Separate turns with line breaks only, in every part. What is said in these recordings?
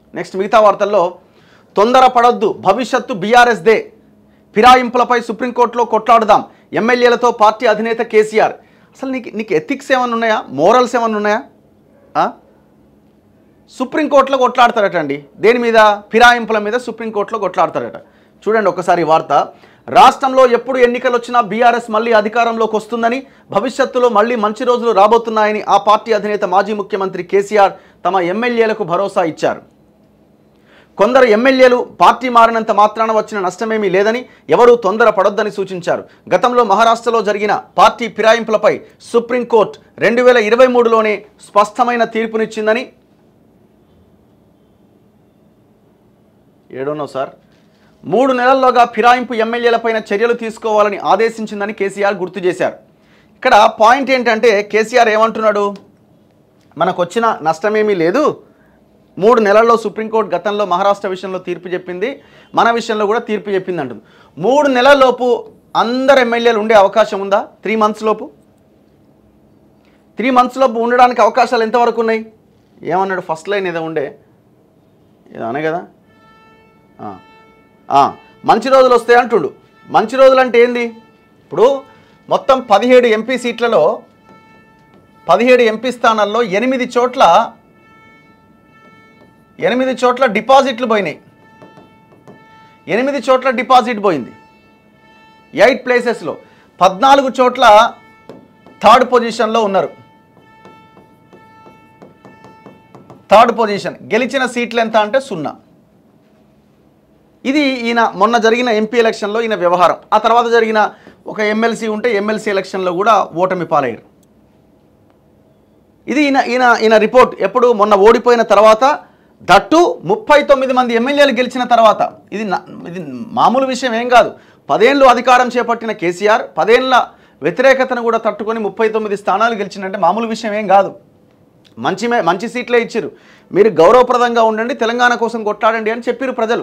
Next మిగతా వార్తల్లో తొందర పడొద్దు భవిష్యత్తు బీఆర్ఎస్దే ఫిరాయింపులపై సుప్రీంకోర్టులో కొట్లాడుదాం ఎమ్మెల్యేలతో పార్టీ అధినేత కేసీఆర్ అసలు నీకు నీకు ఎథిక్స్ ఏమైనా ఉన్నాయా మోరల్స్ ఏమైనా ఉన్నాయా ఆ? సుప్రీంకోర్టులో కొట్లాడతారట అండి దేని మీద ఫిరాయింపుల మీద సుప్రీంకోర్టులో కొట్లాడతారట చూడండి ఒకసారి ఈ వార్త రాష్ట్రంలో ఎప్పుడు ఎన్నికలు వచ్చినా బీఆర్ఎస్ మళ్ళీ అధికారంలోకి వస్తుందని భవిష్యత్తులో మళ్ళీ మంచి రోజులు రాబోతున్నాయని ఆ పార్టీ అధినేత మాజీ ముఖ్యమంత్రి కేసీఆర్ తమ ఎమ్మెల్యేలకు భరోసా ఇచ్చారు కొందరు ఎమ్మెల్యేలు పార్టీ మారినంత మాత్రాన వచ్చిన నష్టమేమీ లేదని ఎవరూ తొందర పడొద్దని సూచించారు గతంలో మహారాష్ట్రలో జరిగిన పార్టీ ఫిరాయింపులపై సుప్రీంకోర్టు రెండు వేల ఇరవై మూడులోనే స్పష్టమైన తీర్పునిచ్చిందని ఏడోనో సార్ మూడు నెలల్లోగా ఫిరాయింపు ఎమ్మెల్యేలపైన చర్యలు తీసుకోవాలని ఆదేశించిందని కేసీఆర్ గుర్తు చేశారు ఇక్కడ పాయింట్ ఏంటంటే కేసీఆర్ ఏమంటున్నాడు మనకు వచ్చిన నష్టమేమీ లేదు మూడు నెలల్లో సుప్రీంకోర్టు గతంలో మహారాష్ట్ర విషయంలో తీర్పు చెప్పింది మన విషయంలో కూడా తీర్పు చెప్పింది అంటుంది మూడు నెలల్లోపు అందరు ఎమ్మెల్యేలు ఉండే అవకాశం ఉందా త్రీ మంత్స్ లోపు త్రీ మంత్స్ లోపు ఉండడానికి అవకాశాలు ఎంతవరకు ఉన్నాయి ఏమన్నాడు ఫస్ట్ లైన్ ఏదో ఉండే ఏదో అనే కదా ఆ. ఆ, మంచి రోజులు వస్తాయి అంటుండు మంచి రోజులు అంటే ఏంది ఇప్పుడు మొత్తం పదిహేడు ఎంపీ సీట్లలో పదిహేడు ఎంపీ స్థానాల్లో ఎనిమిది చోట్ల ఎనిమిది చోట్ల డిపాజిట్లు పోయినాయి ఎనిమిది చోట్ల డిపాజిట్ పోయింది ఎయిట్ ప్లేసెస్లో పద్నాలుగు చోట్ల థర్డ్ పొజిషన్లో ఉన్నారు థర్డ్ పొజిషన్ గెలిచిన సీట్లు ఎంత అంటే సున్నా ఇది ఈయన మొన్న జరిగిన ఎంపీ ఎలక్షన్లో ఈయన వ్యవహారం ఆ తర్వాత జరిగిన ఒక ఎమ్మెల్సీ ఉంటే ఎమ్మెల్సీ ఎలక్షన్లో కూడా ఓటమి పాలయ్యారు ఇది ఈయన ఈయన ఈయన రిపోర్ట్ ఎప్పుడు మొన్న ఓడిపోయిన తర్వాత దట్టు ముప్పై తొమ్మిది మంది ఎమ్మెల్యేలు గెలిచిన తర్వాత ఇది నా- ఇది మామూలు విషయం ఏం కాదు పదేళ్ళు అధికారం చేపట్టిన కేసీఆర్ పదేళ్ల వ్యతిరేకతను కూడా తట్టుకొని ముప్పై తొమ్మిది స్థానాలు గెలిచిందంటే మామూలు విషయం ఏం కాదు మంచి మే- మంచి సీట్లే ఇచ్చారు మీరు గౌరవప్రదంగా ఉండండి తెలంగాణ కోసం కొట్లాడండి అని చెప్పారు ప్రజలు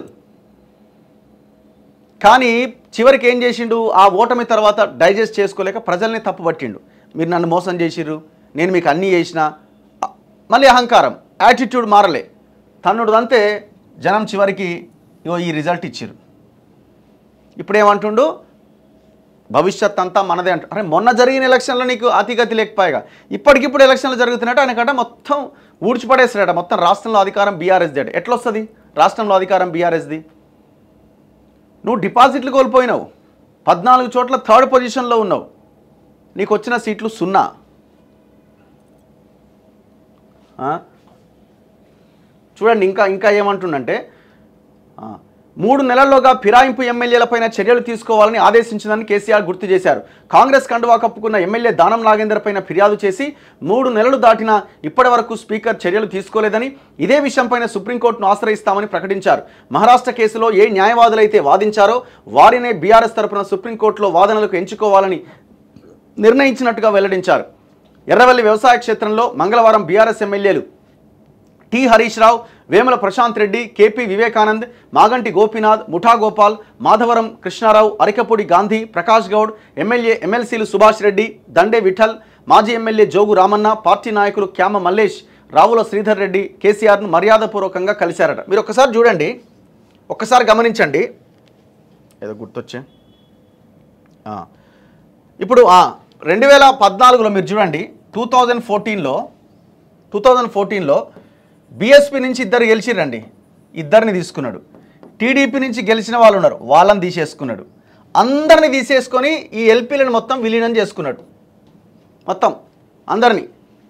కానీ చివరికి ఏం చేసిండు ఆ ఓటమి తర్వాత డైజెస్ట్ చేసుకోలేక ప్రజల్ని తప్పుపట్టిండు మీరు నన్ను మోసం చేసిర్రు నేను మీకు అన్నీ చేసిన మళ్ళీ అహంకారం యాటిట్యూడ్ మారలే తన్నుడు అంతే జనం చివరికి ఇగో ఈ రిజల్ట్ ఇచ్చిర్రు ఇప్పుడు ఏమంటుండు భవిష్యత్ అంతా మనదే అంట అరే మొన్న జరిగిన ఎలక్షన్లో నీకు అతిగతి లేకపోయాగా ఇప్పటికిప్పుడు ఎలక్షన్లు జరుగుతున్నట్టు ఆయనకట మొత్తం ఊడ్చిపడేస్తాడట మొత్తం రాష్ట్రంలో అధికారం బీఆర్ఎస్ది అట ఎట్లా వస్తుంది రాష్ట్రంలో అధికారం బీఆర్ఎస్ది నువ్వు డిపాజిట్లు కోల్పోయినావు పద్నాలుగు చోట్ల థర్డ్ పొజిషన్లో ఉన్నావు నీకు వచ్చిన సీట్లు సున్నా ఆ? చూడండి ఇంకా ఇంకా ఏమంటుండంటే ఆ, మూడు నెలల్లోగా ఫిరాయింపు ఎమ్మెల్యేలపైన చర్యలు తీసుకోవాలని ఆదేశించిందని కేసీఆర్ గుర్తు చేశారు కాంగ్రెస్ కండువా కప్పుకున్న ఎమ్మెల్యే దానం నాగేందర్ పైన ఫిర్యాదు చేసి మూడు నెలలు దాటినా ఇప్పటి వరకు స్పీకర్ చర్యలు తీసుకోలేదని ఇదే విషయంపైన సుప్రీంకోర్టును ఆశ్రయిస్తామని ప్రకటించారు మహారాష్ట్ర కేసులో ఏ న్యాయవాదులైతే వాదించారో వారినే బీఆర్ఎస్ తరపున సుప్రీంకోర్టులో వాదనలకు ఎంచుకోవాలని నిర్ణయించినట్టుగా వెల్లడించారు ఎర్రవల్లి వ్యవసాయ క్షేత్రంలో మంగళవారం బీఆర్ఎస్ ఎమ్మెల్యేలు T Harish Rao Vemula Prashant Reddy KP Vivekanand Maganti Gopinath Mutha Gopal Madhavaram Krishna Rao Arikapudi Gandhi Prakash Goud MLA ఎమ్మెల్సీలు సుభాష్ రెడ్డి దండే విఠల్ మాజీ ఎమ్మెల్యే జోగు రామన్న పార్టీ నాయకులు క్యామ మల్లేష్ రావుల శ్రీధర్ రెడ్డి కేసీఆర్ను మర్యాదపూర్వకంగా కలిశారట మీరు ఒక్కసారి చూడండి ఒక్కసారి గమనించండి ఏదో గుర్తొచ్చే ఆ. ఇప్పుడు రెండు వేల పద్నాలుగులో మీరు చూడండి టూ థౌజండ్ ఫోర్టీన్లో టూ థౌజండ్ ఫోర్టీన్లో బీఎస్పీ నుంచి ఇద్దరు గెలిచిరండి ఇద్దరిని తీసుకున్నాడు టీడీపీ నుంచి గెలిచిన వాళ్ళు ఉన్నారు వాళ్ళని తీసేసుకున్నాడు అందరిని తీసేసుకొని ఈ ఎల్పీలను మొత్తం విలీనం చేసుకున్నాడు మొత్తం అందరినీ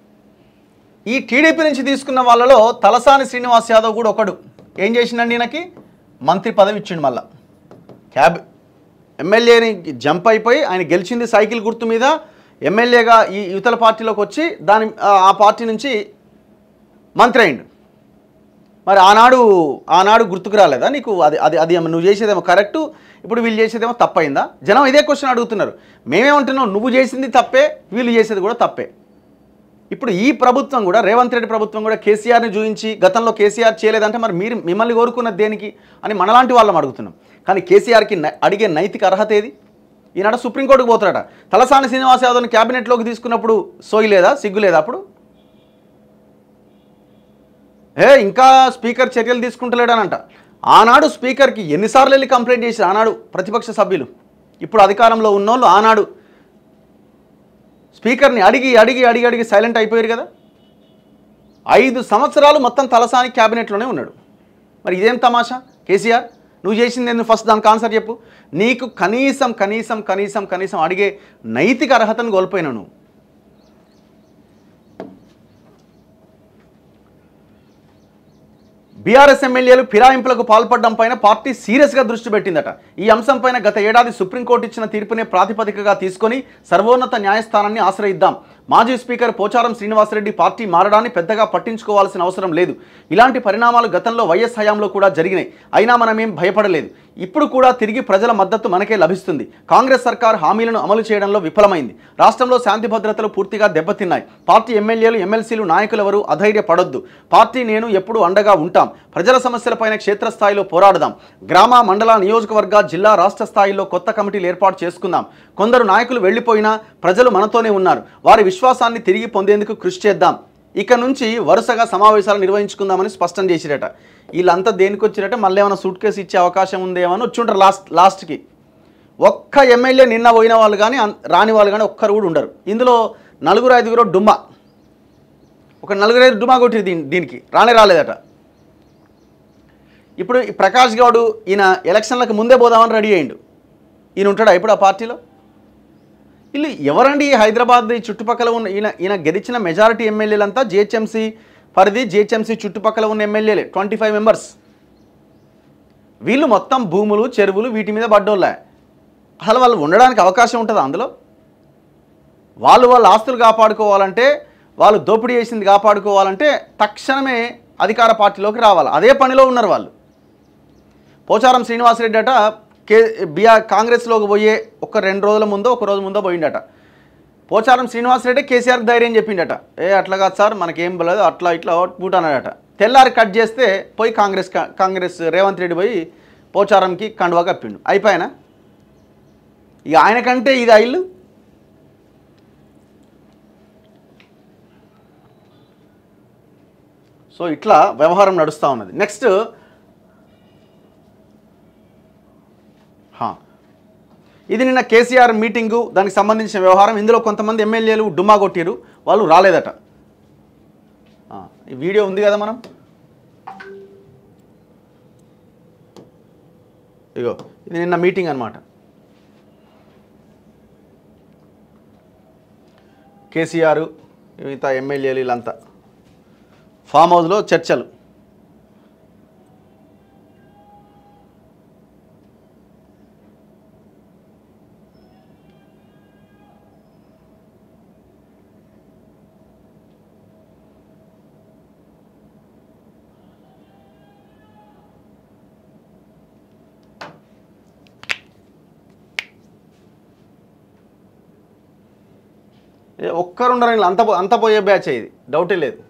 ఈ టీడీపీ నుంచి తీసుకున్న వాళ్ళలో తలసాని శ్రీనివాస్ యాదవ్ కూడా ఒకడు ఏం చేసిండండి ఈయనకి మంత్రి పదవి ఇచ్చిండు మళ్ళా క్యాబ్ ఎమ్మెల్యేని జంప్ అయిపోయి ఆయన గెలిచింది సైకిల్ గుర్తు మీద ఎమ్మెల్యేగా ఈ యువతల పార్టీలోకి వచ్చి దాని ఆ- ఆ పార్టీ నుంచి మంత్రి అయిండు మరి ఆనాడు ఆనాడు గుర్తుకు రాలేదా నీకు అది అది అది ఏమో నువ్వు చేసేదేమో కరెక్టు ఇప్పుడు వీళ్ళు చేసేదేమో తప్పైందా జనం ఇదే క్వశ్చన్ అడుగుతున్నారు మేమేమంటున్నాం నువ్వు చేసింది తప్పే వీళ్ళు చేసేది కూడా తప్పే ఇప్పుడు ఈ ప్రభుత్వం కూడా రేవంత్ రెడ్డి ప్రభుత్వం కూడా కేసీఆర్ని చూపించి గతంలో కేసీఆర్ చేయలేదంటే మరి మీరు మిమ్మల్ని కోరుకున్నది దేనికి అని మనలాంటి వాళ్ళం అడుగుతున్నాం కానీ కేసీఆర్కి నై- అడిగే నైతిక అర్హత ఏది ఈనాడ సుప్రీంకోర్టుకు పోతాడట తలసాని శ్రీనివాస్ యాదవ్ని క్యాబినెట్లోకి తీసుకున్నప్పుడు సోయి లేదా సిగ్గు లేదా అప్పుడు ఏ ఇంకా స్పీకర్ చర్యలు తీసుకుంటలేడనంట ఆనాడు స్పీకర్కి ఎన్నిసార్లు వెళ్ళి కంప్లైంట్ చేసి ఆనాడు ప్రతిపక్ష సభ్యులు ఇప్పుడు అధికారంలో ఉన్నోళ్ళు ఆనాడు స్పీకర్ని అడిగి అడిగి అడిగి అడిగి సైలెంట్ అయిపోయారు కదా ఐదు సంవత్సరాలు మొత్తం తలసాని క్యాబినెట్లోనే ఉన్నాడు మరి ఇదేం తమాషా కేసీఆర్ నువ్వు చేసింది ఎందుకు ఫస్ట్ దానికి ఆన్సర్ చెప్పు నీకు కనీసం కనీసం కనీసం కనీసం అడిగే నైతిక అర్హతను కోల్పోయినావు నువ్వు బీఆర్ఎస్ ఎమ్మెల్యేలు ఫిరాయింపులకు పాల్పడడం పైన పార్టీ సీరియస్గా దృష్టి పెట్టిందట ఈ అంశంపైన గత ఏడాది సుప్రీంకోర్టు ఇచ్చిన తీర్పునే ప్రాతిపదికగా తీసుకొని సర్వోన్నత న్యాయస్థానాన్ని ఆశ్రయిద్దాం మాజీ స్పీకర్ పోచారం శ్రీనివాసరెడ్డి పార్టీ మారడాన్ని పెద్దగా పట్టించుకోవాల్సిన అవసరం లేదు ఇలాంటి పరిణామాలు గతంలో వైఎస్ హయాంలో కూడా జరిగినాయి అయినా మనమేం భయపడలేదు ఇప్పుడు కూడా తిరిగి ప్రజల మద్దతు మనకే లభిస్తుంది కాంగ్రెస్ సర్కార్ హామీలను అమలు చేయడంలో విఫలమైంది రాష్ట్రంలో శాంతి భద్రతలు పూర్తిగా దెబ్బతిన్నాయి పార్టీ ఎమ్మెల్యేలు ఎమ్మెల్సీలు నాయకులెవరూ అధైర్యపడొద్దు పార్టీ నేను ఎప్పుడు అండగా ఉంటాం ప్రజల సమస్యలపైన క్షేత్రస్థాయిలో పోరాడదాం గ్రామ మండల నియోజకవర్గ జిల్లా రాష్ట్ర స్థాయిలో కొత్త కమిటీలు ఏర్పాటు చేసుకుందాం కొందరు నాయకులు వెళ్ళిపోయినా ప్రజలు మనతోనే ఉన్నారు వారి విశ్వాసాన్ని తిరిగి పొందేందుకు కృషి చేద్దాం ఇక నుంచి వరుసగా సమావేశాలు నిర్వహించుకుందామని స్పష్టం చేసిరట వీళ్ళంతా దేనికి వచ్చిరట మళ్ళీ ఏమైనా సూట్ కేసు ఇచ్చే అవకాశం ఉందేమో అని వచ్చుంటారు లాస్ట్ లాస్ట్కి ఒక్క ఎమ్మెల్యే నిన్న పోయిన వాళ్ళు కానీ అన్- రాని వాళ్ళు కానీ ఒక్కరు కూడా ఉండరు ఇందులో నలుగురు ఐదుగురు డుమ్మా ఒక నలుగురు ఐదు డుమ్మా కొట్టి దీని దీనికి రానే రాలేదట ఇప్పుడు ఈ ప్రకాష్ గౌడ్ ఈయన ఎలక్షన్లకు ముందే పోదామని రెడీ అయ్యిండు ఈయన ఉంటాడా ఇప్పుడు ఆ పార్టీలో వీళ్ళు ఎవరండి ఈ హైదరాబాద్ ఈ చుట్టుపక్కల ఉన్న ఈయన ఈయన గెలిచిన మెజారిటీ ఎమ్మెల్యేలంతా జిహెచ్ఎంసీ పరిధి జిహెచ్ఎంసీ చుట్టుపక్కల ఉన్న ఎమ్మెల్యేలే ట్వంటీ ఫైవ్ మెంబర్స్ వీళ్ళు మొత్తం భూములు చెరువులు వీటి మీద పడ్డోళ్ళే అసలు వాళ్ళు ఉండడానికి అవకాశం ఉంటుందా అందులో వాళ్ళు వాళ్ళ ఆస్తులు కాపాడుకోవాలంటే వాళ్ళు దోపిడీ చేసింది కాపాడుకోవాలంటే తక్షణమే అధికార పార్టీలోకి రావాలి అదే పనిలో ఉన్నారు వాళ్ళు పోచారం శ్రీనివాసరెడ్డి అట కే బిఆర్ కాంగ్రెస్లోకి పోయే ఒక రెండు రోజుల ముందో ఒక రోజు ముందో పోయిండట పోచారం శ్రీనివాసరెడ్డి కేసీఆర్కి ధైర్యం చెప్పిండట ఏ అట్లా కాదు సార్ మనకేం బలేదు అట్లా ఇట్లా పూట అన్నాడట తెల్లారి కట్ చేస్తే పోయి కాంగ్రెస్ కా- కాంగ్రెస్ రేవంత్ రెడ్డి పోయి పోచారంకి కండువా కప్పిండు అయిపోయినా ఇక ఆయనకంటే ఇది ఐళ్ళు సో ఇట్లా వ్యవహారం నడుస్తూ ఉన్నది నెక్స్ట్ హా. ఇది నిన్న కేసీఆర్ మీటింగు దానికి సంబంధించిన వ్యవహారం ఇందులో కొంతమంది ఎమ్మెల్యేలు డుమ్మా కొట్టిరు వాళ్ళు రాలేదట ఆ, ఈ వీడియో ఉంది కదా మనం ఇగో ఇది నిన్న మీటింగ్ అనమాట కేసీఆర్ మిగతా ఎమ్మెల్యేలు వీళ్ళంతా ఫామ్ హౌస్లో చర్చలు ఏ ఒక్కరుండరు వీళ్ళు అంత పో- అంత పోయే బ్యాచ్ ఇది డౌటే లేదు